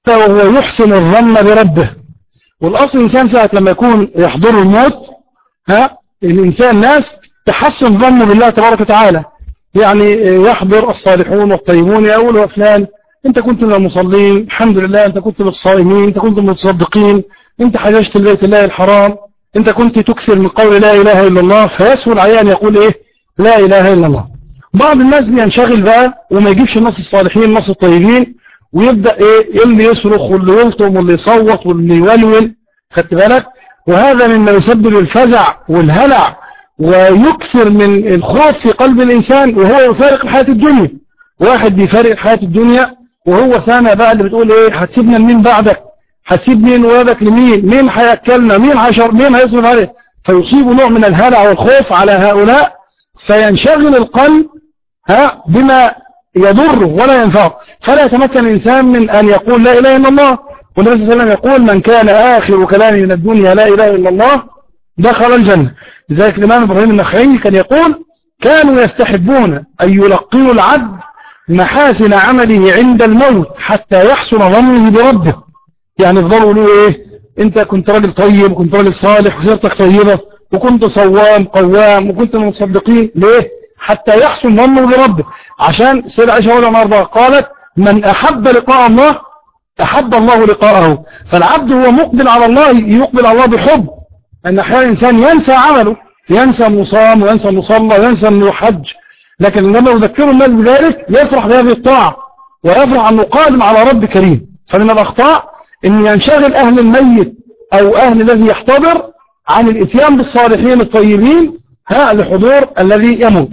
وهو يحسن الظن بربه والأصل الإنسان ساعة لما يكون يحضر الموت ها الإنسان ناس تحسن ظنه بالله تبارك وتعالى يعني يحضر الصالحون والطيبون يقولوا فلان انت كنت من المصلين الحمد لله انت كنت من الصائمين انت كنت من المتصدقين انت حججت البيت الله الحرام انت كنت تكثر من قول لا اله الا الله فيسهل عليه ان يقول ايه لا اله الا الله بعض الناس بينشغل بقى وما يجيبش الناس الصالحين الناس الطيبين ويبدأ ايه اللي يصرخ واللي يلطم واللي يصوت واللي يولول خدت بالك وهذا مما يسبب الفزع والهلع ويكثر من الخوف في قلب الإنسان وهو يفارق الحياة الدنيا واحد بيفارق الحياة الدنيا وهو سامع بقى اللي بتقول ايه هتسيبنا لمين بعدك هتسيب مين ولادك لمين مين هياكلنا مين هيشر مين هيصرف عليه فيصيب نوع من الهلع والخوف على هؤلاء فينشغل القلب ها بما يضره ولا ينفعه فلا يتمكن الإنسان من أن يقول لا إله إلا الله والنبي صلى الله عليه وسلم يقول من كان آخر كلامه من الدنيا لا إله إلا الله دخل الجنة لذلك الإمام إبراهيم النخعي كان يقول كانوا يستحبون أن يلقنوا العبد محاسن عمله عند الموت حتى يحسن ظنه بربه يعني يفضلوا له إيه أنت كنت راجل طيب وكنت راجل صالح وسيرتك طيبة وكنت صوام قوام وكنت من المصدقين ليه حتى يحسن ظنه بربه عشان سيدة عائشة رضي الله عنها قالت من أحب لقاء الله أحب الله لقاءه فالعبد هو مقبل على الله يقبل على الله بحب أن أحيانا الإنسان ينسى عمله ينسى مصام وينسى مصلى وينسى أنه حج لكن لما يذكر الناس بذلك يفرح بهذه الطاعة ويفرح أنه قادم على رب كريم فمن الأخطاء أن ينشغل أهل الميت أو أهل الذي يحتضر عن الاتيان بالصالحين الطيبين ها لحضور الذي يموت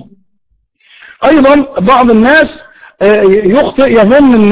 أيضا بعض الناس يخطئ يظن أن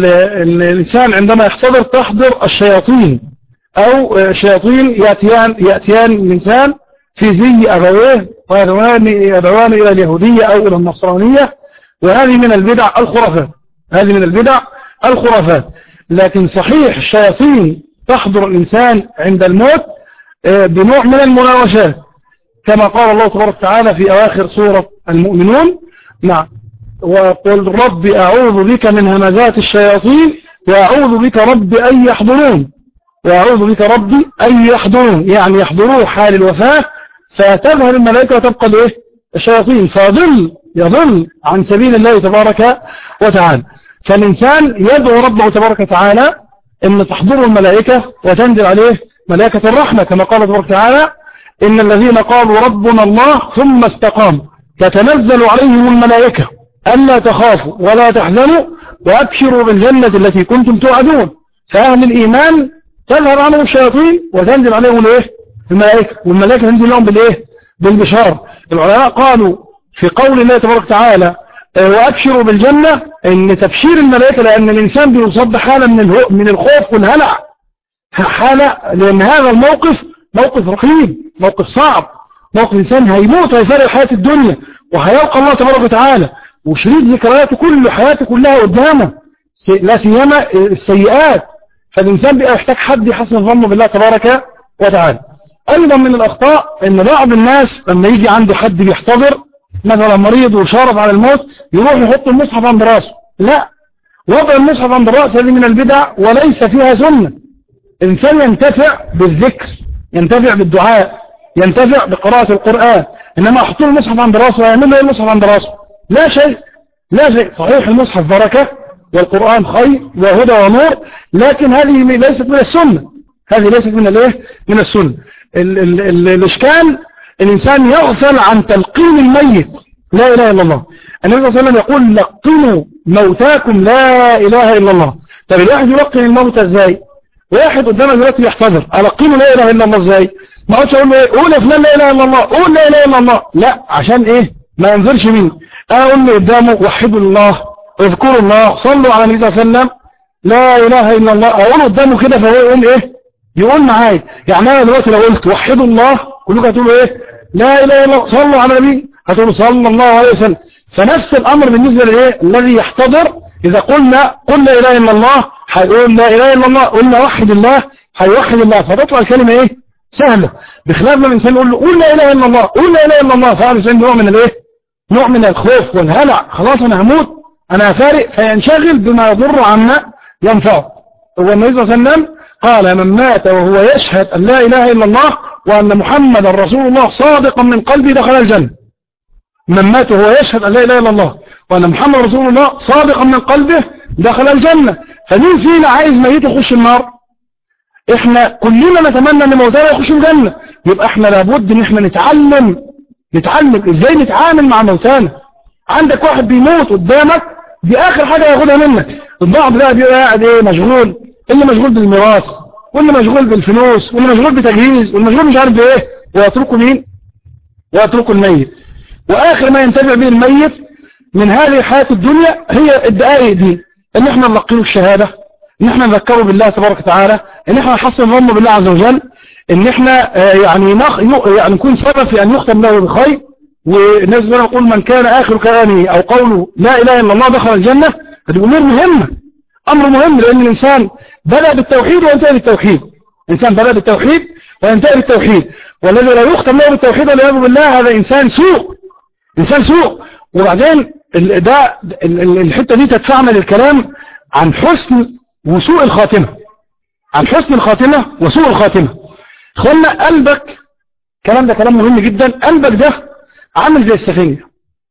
الإنسان عندما يحتضر تحضر الشياطين أو شياطين يأتيان, يأتيان الإنسان في زي أبويه ويدعوان يدعوان إلى اليهودية أو إلى النصرانية وهذه من البدع الخرافات هذه من البدع الخرافات لكن صحيح الشياطين تحضر الإنسان عند الموت بنوع من المناوشات كما قال الله تبارك وتعالى في أواخر سورة المؤمنون نعم وقل رب أعوذ بك من همزات الشياطين وأعوذ بك رب أن يحضرون وأعوذ بك ربي أن يحضرون يعني يحضروه حال الوفاة فتذهب الملائكة وتبقى الايه الشياطين فيضل يضل عن سبيل الله تبارك وتعالى فالإنسان يدعو ربه تبارك وتعالى أن تحضره الملائكة وتنزل عليه ملائكة الرحمة كما قال تبارك وتعالى إن الذين قالوا ربنا الله ثم استقاموا تتنزل عليهم الملائكة ألا تخافوا ولا تحزنوا وأبشروا بالجنة التي كنتم توعدون فأهل الإيمان تظهر عنهم الشياطين وتنزل عليهم الايه الملائكة والملائكة تنزل لهم بالايه بالبشار العلماء قالوا في قول الله تبارك وتعالى وأبشروا بالجنة ان تبشير الملائكة لأن الإنسان بيصاب حالة من من الخوف والهلع حالة لأن هذا الموقف موقف رهيب موقف صعب موقف الإنسان هيموت ويفارق حياة الدنيا وهيلقى الله تبارك وتعالى وشريط ذكرياته كل حياته كلها قدامه لا سيما السيئات فالإنسان بقى يحتاج حد يحسن ظنه بالله تبارك وتعالى أيضا من الأخطاء أن بعض الناس لما يجي عنده حد بيحتضر مثلا مريض وشارف على الموت يروح يحط المصحف عند راسه لا وضع المصحف عند الرأس هذه من البدع وليس فيها سنة الإنسان ينتفع بالذكر ينتفع بالدعاء ينتفع بقراءة القرآن إنما أحط المصحف عند راسه ويعمل له المصحف عند راسه لا شيء لا شيء صحيح المصحف بركة والقرآن خير وهدى ونور لكن هذه ليست من السنة هذه ليست من الايه من السنة ال ال ال الاشكال الانسان يغفل عن تلقين الميت لا اله الا الله النبي صلى الله عليه وسلم يقول لقنوا موتاكم لا اله الا الله طب الواحد يلقن الموتى ازاي واحد قدامه دلوقتي يحتضر القنه لا اله الا الله ازاي ما اقعدش اقول له ايه قول يا فلان لا اله الا الله قول لا اله الا الله لا عشان ايه ما ينظرش مين اقول له قدامه وحدوا الله اذكروا الله صلوا على النبي صلى الله عليه وسلم لا اله الا الله اقول قدامه كده فهو يقول ايه يقول معايا يعني انا دلوقتي لو قلت وحدوا الله كلكم هتقولوا ايه لا اله الا الله صلوا على النبي هتقولوا صلى الله عليه وسلم فنفس الامر بالنسبه لايه الذي يحتضر اذا قلنا قل لا اله الا الله هيقول لا اله الا الله قلنا وحد الله هيوحد الله فتطلع الكلمه ايه سهله بخلاف لما الانسان يقول له قول لا اله الا الله قول لا اله الا الله فعلا الانسان نوع من الايه نوع من الخوف والهلع خلاص انا هموت انا فارق فينشغل بما يضر عنا ينفعه هو النبي صلى الله عليه وسلم قال من مات وهو يشهد أن لا إله إلا الله وأن محمد رسول الله صادقا من قلبه دخل الجنة من مات وهو يشهد أن لا إله إلا الله وأن محمد رسول الله صادقا من قلبه دخل الجنة فمين فينا عايز ميت يخش النار احنا كلنا نتمنى ان موتانا يخشوا الجنة يبقى احنا لابد ان احنا نتعلم نتعلم ازاي نتعامل مع موتانا عندك واحد بيموت قدامك دي اخر حاجة ياخدها منك البعض بقى بيبقى قاعد ايه مشغول اللي مشغول بالميراث واللي مشغول بالفلوس واللي مشغول بتجهيز واللي مشغول مش عارف بايه ويتركوا مين ويتركوا الميت واخر ما ينتفع به الميت من هذه الحياة الدنيا هي الدقائق دي ان احنا نلقنه الشهادة ان احنا نذكره بالله تبارك وتعالى ان احنا نحسن ظنه بالله عز وجل ان احنا يعني نخ... يعني نكون سبب في ان يختم له بخير والناس زي ما نقول من كان اخر كلامه او قوله لا اله الا الله دخل الجنة هذه امور مهمة امر مهم لان الانسان بدأ بالتوحيد وينتهي بالتوحيد الانسان بدأ بالتوحيد وينتهي بالتوحيد والذي لا يختم له بالتوحيد والعياذ بالله هذا انسان سوء انسان سوء وبعدين ده الحتة دي تدفعنا للكلام عن حسن وسوء الخاتمة عن حسن الخاتمة وسوء الخاتمة اخوانا قلبك الكلام ده كلام مهم جدا قلبك ده عامل زي السفنجة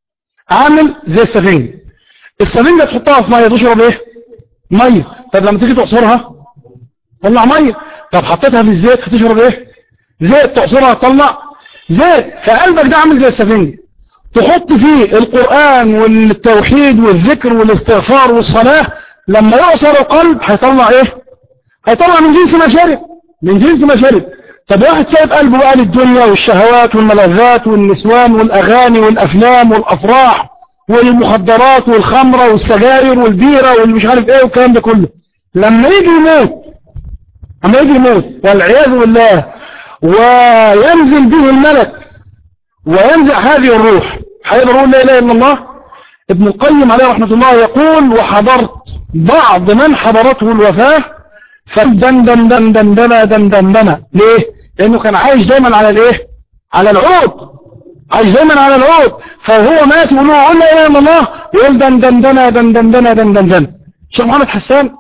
عامل زي السفنجة السفنجة تحطها في مية تشرب ايه مية طب لما تيجي تعصرها طلع مية طب حطيتها في الزيت هتشرب ايه زيت تعصرها تطلع زيت فقلبك ده عامل زي السفنجة تحط فيه القرآن والتوحيد والذكر والاستغفار والصلاة لما يعصر القلب هيطلع ايه هيطلع من جنس ما شرب من جنس ما شرب طب واحد سايب قلبه بقى للدنيا والشهوات والملذات والنسوان والأغاني والأفلام والأفراح والمخدرات والخمرة والسجاير والبيرة والمش عارف ايه والكلام ده كله لما يجي يموت لما يجي يموت والعياذ بالله وينزل به الملك وينزع هذه الروح هيقدر يقول لا اله الا الله ابن القيم عليه رحمة الله يقول وحضرت بعض من حضرته الوفاة فدن دن دن دن دن دن دن دن ليه لانه كان عايش دايما على الايه على العود عايش دايما على العود فهو مات يقول له قول لا اله الا الله يقول دن دن دن دن دن دن دن دن دن الشيخ محمد حسان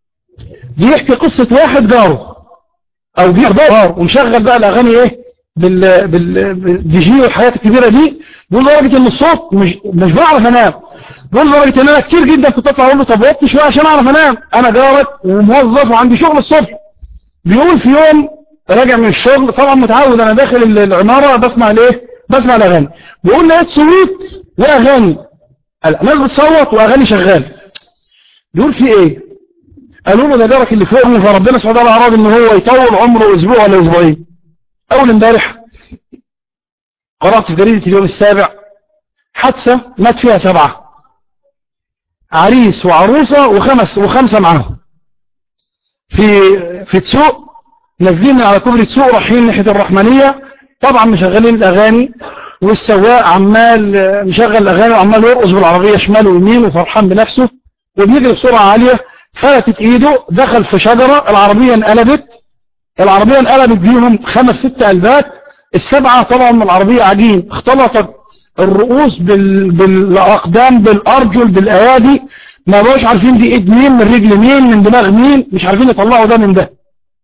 بيحكي قصة واحد جاره او جار ومشغل بقى الاغاني ايه بال بالدي جي والحاجات الكبيرة دي بيقول لدرجة ان الصوت مش مش بعرف انام بيقول لدرجة ان انا كتير جدا كنت اطلع اقول له طب وطي شوية عشان اعرف انام انا جارك وموظف وعندي شغل الصبح بيقول في يوم راجع من الشغل طبعا متعود انا داخل العمارة بسمع الايه بسمع الاغاني بيقول لقيت صوت واغاني ناس بتصوت واغاني شغال بيقول في ايه قالوا له ده جارك اللي فوقه فربنا سبحانه وتعالى اراد ان هو يطول عمره اسبوع ولا اسبوعين اول امبارح قرأت في جريدة اليوم السابع حادثة مات فيها سبعة عريس وعروسة وخمس وخمسة معاهم في في تسوق نازلين من على كوبري تسوق رايحين ناحية الرحمنية طبعا مشغلين الأغاني والسواق عمال مشغل الأغاني وعمال يرقص بالعربية شمال ويمين وفرحان بنفسه وبيجري بسرعة عالية فلتت ايده دخل في شجرة العربية انقلبت العربية انقلبت بيهم خمس ست قلبات السبعة طبعا من العربية عجين اختلطت الرؤوس بال... بالأقدام بالأرجل بالأيادي ما بقوش عارفين دي ايد مين من رجل مين من دماغ مين مش عارفين يطلعوا ده من ده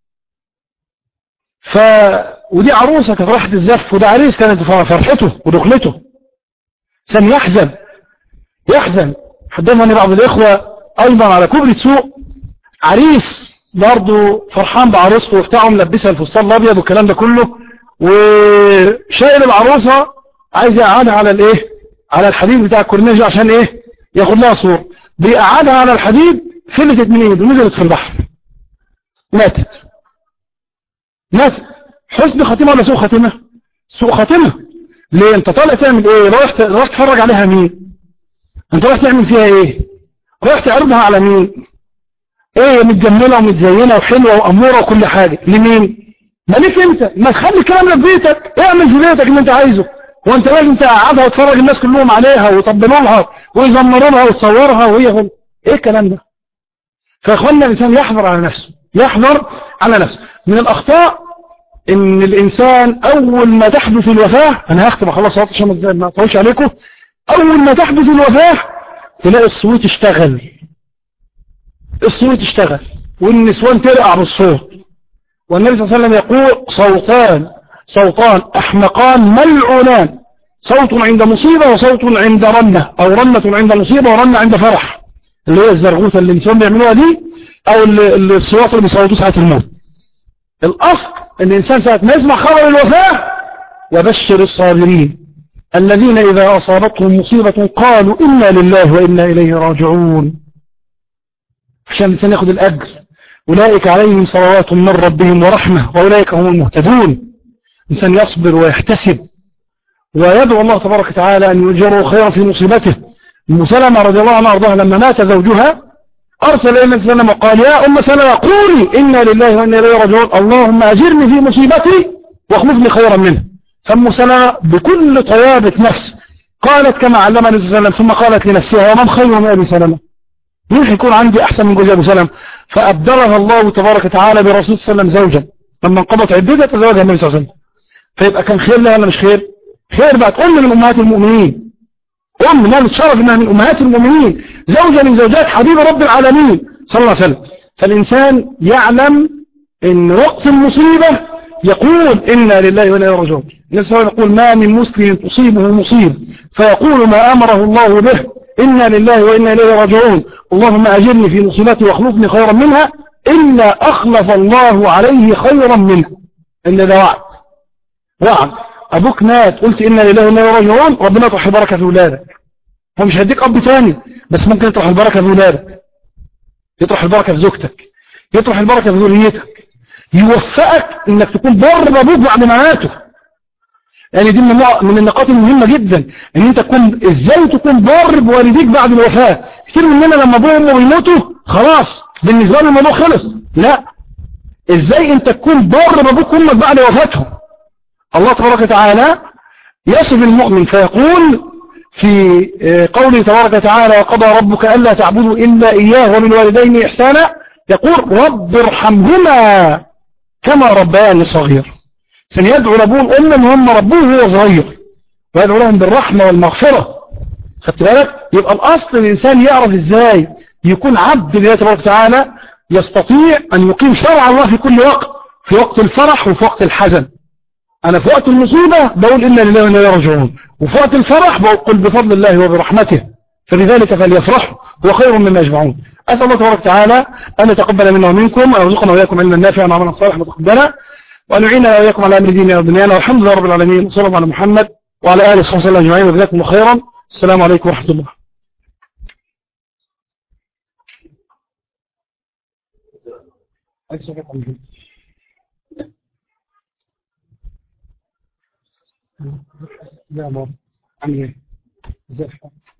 ف ودي عروسة كانت راحت الزف وده عريس كانت فرحته ودخلته سن يحزن يحزن حدثني بعض الإخوة أيضا على كوبري سوق عريس برضه فرحان بعروسته وبتاعه ملبسها الفستان الأبيض والكلام ده كله وشايل العروسة عايز يقعدها على الايه على الحديد بتاع الكورنيش عشان ايه ياخد لها صور بيقعدها على الحديد فلتت من ايده ونزلت في البحر ماتت ماتت حسن خاتمة ولا سوء خاتمة سوء خاتمة ليه انت طالع تعمل ايه رايح رايح تفرج عليها مين انت رايح تعمل فيها ايه رايح تعرضها على مين ايه متجملة ومتزينة وحلوة وامورة وكل حاجة لمين مالك انت ما تخلي الكلام ده في بيتك اعمل في بيتك اللي انت عايزه وانت لازم تقعدها وتفرج الناس كلهم عليها ويطبلوا لها ويزمروا لها وتصورها وهي هم ايه الكلام ده فاخوانا الانسان يحذر على نفسه يحذر على نفسه من الاخطاء ان الانسان اول ما تحدث الوفاة انا هختم خلاص عشان ما اطولش عليكم اول ما تحدث الوفاة تلاقي الصوت اشتغل الصوت اشتغل والنسوان ترقع بالصوت والنبي صلى الله عليه وسلم يقول صوتان صوتان أحمقان ملعونان صوت عند مصيبة وصوت عند رنة أو رنة عند مصيبة ورنة عند فرح اللي هي الزرغوثة اللي النسوان بيعملوها دي أو الصوات اللي بيصوتوا ساعة الموت الأصل أن الإنسان ساعة ما يسمع خبر الوفاة وبشر الصابرين الذين إذا أصابتهم مصيبة قالوا إنا لله وإنا إليه راجعون عشان الإنسان يأخذ الأجر أولئك عليهم صلوات من ربهم ورحمة وأولئك هم المهتدون الإنسان يصبر ويحتسب ويدعو الله تبارك وتعالى أن يجره خيرا في مصيبته أم سلمة رضي الله عنها أرضاها لما مات زوجها أرسل إلى النبي صلى الله عليه وسلم وقال يا أم سلمة قولي إنا لله وإنا إليه راجعون اللهم أجرني في مصيبتي واخلفني خيرا منه فأم سلمة بكل طيابة نفس قالت كما علمني النبي صلى الله عليه وسلم ثم قالت لنفسها ومن خير من أبي سلمة مين هيكون عندي أحسن من جوز أبو سلمة فأبدلها الله تبارك وتعالى برسول صلى الله عليه وسلم زوجا لما انقضت عدتها تزوجها النبي صلى الله عليه وسلم فيبقى كان خير لها ولا مش خير خير بقت أم من أمهات المؤمنين أم ما بتشرف إنها من أمهات المؤمنين زوجة من زوجات حبيب رب العالمين صلى الله عليه وسلم فالإنسان يعلم إن وقت المصيبة يقول إنا لله وإنا إليه راجعون النبي صلى الله عليه وسلم يقول ما من مسلم تصيبه مصيب فيقول ما أمره الله به إنا لله وإنا إليه راجعون اللهم أجرني في مصيبتي واخلفني خيرا منها إلا أخلف الله عليه خيرا منها إن ده وعد وعد أبوك مات قلت إنا لله وإنا إليه راجعون ربنا يطرح البركة في ولادك هو مش هيديك أب تاني بس ممكن يطرح البركة في ولادك يطرح البركة في زوجتك يطرح البركة في ذريتك يوفقك انك تكون بر بابوك بعد ما ماته يعني دي من من النقاط المهمة جدا ان انت تكون ازاي تكون بر بوالديك بعد الوفاة كتير مننا لما ابوه وامه بيموتوا خلاص بالنسبة له الموضوع خلص لا ازاي انت تكون بر بابوك وامك بعد وفاتهم الله تبارك وتعالى يصف المؤمن فيقول في قوله تبارك وتعالى وقضى ربك ألا تعبدوا إلا إياه وبالوالدين إحسانا يقول رب ارحمهما كما ربياني صغير سنيدعو لابوه الأم ان هم ربوه وهو صغير ويدعو لهم بالرحمة والمغفرة خدت بالك يبقى الأصل الإنسان يعرف إزاي يكون عبد لله تبارك وتعالى يستطيع أن يقيم شرع الله في كل وقت في وقت الفرح وفي وقت الحزن أنا في وقت المصيبة بقول إنا لله وإنا إليه راجعون وفي وقت الفرح بقول بفضل الله وبرحمته فلذلك فليفرحوا هو خير مما يجمعون أسأل الله تبارك وتعالى أن يتقبل منا ومنكم وأن يرزقنا وإياكم علما نافعا وعملا صالحا متقبلا وأن يعيننا وإياكم على أمر ديننا ودنيانا والحمد لله رب العالمين وصلى الله على محمد وعلى آله وصحبه وسلم أجمعين وجزاكم الله خيرا السلام عليكم ورحمة الله زي ما عامل ايه ازاي